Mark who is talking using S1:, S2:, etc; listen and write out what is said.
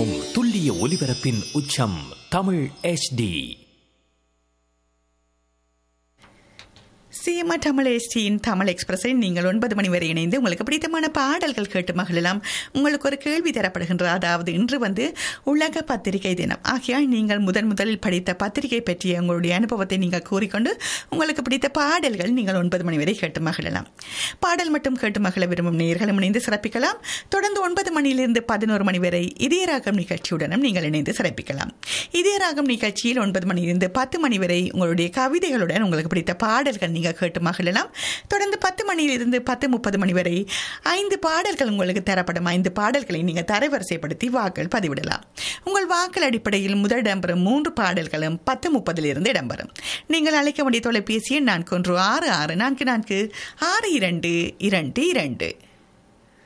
S1: நித்தமும் துல்லிய ஒலிபரப்பின் உச்சம் தமிழ் HD
S2: சிஎம்ஆ தமிழ் எஸ்டியின் தமிழ் எக்ஸ்பிரஸில் நீங்கள் ஒன்பது மணி வரை இணைந்து உங்களுக்கு பிடித்தமான பாடல்கள் கேட்டு மகிழலாம் உங்களுக்கு ஒரு கேள்வி தரப்படுகின்றது அதாவது இன்று வந்து உலக பத்திரிகை தினம் ஆகையால் நீங்கள் முதன் முதலில் படித்த பத்திரிகை பற்றிய உங்களுடைய அனுபவத்தை நீங்கள் கூறிக்கொண்டு உங்களுக்கு பிடித்த பாடல்கள் நீங்கள் ஒன்பது மணி வரை கேட்டு மகிழலாம் பாடல் மட்டும் கேட்டு மகிழ விரும்பும் நேர்களும் இணைந்து சிறப்பிக்கலாம் தொடர்ந்து ஒன்பது மணியிலிருந்து பதினோரு மணி வரை இதய ராகம் நிகழ்ச்சியுடனும் நீங்கள் இணைந்து சிறப்பிக்கலாம் இதய ராகம் நிகழ்ச்சியில் ஒன்பது மணியிலிருந்து பத்து மணி வரை உங்களுடைய கவிதைகளுடன் உங்களுக்கு பிடித்த பாடல்கள் நீங்கள் கேட்டு மகிழலாம் தொடர்ந்து பத்து மணியிலிருந்து பத்து முப்பது மணி வரை ஐந்து பாடல்கள் உங்களுக்கு தரப்படும் ஐந்து பாடல்களை நீங்கள் தரவரிசைப்படுத்தி வாக்கள் பதிவிடலாம் உங்கள் வாக்கள் அடிப்படையில் முதல் இடம்பெறும் மூன்று பாடல்களும் பத்து முப்பதிலிருந்து இடம்பெறும் நீங்கள் அழைக்க வேண்டிய தொலைபேசி எண் நான்கு ஒன்று ஆறு ஆறு நான்கு நான்கு ஆறு இரண்டு இரண்டு இரண்டு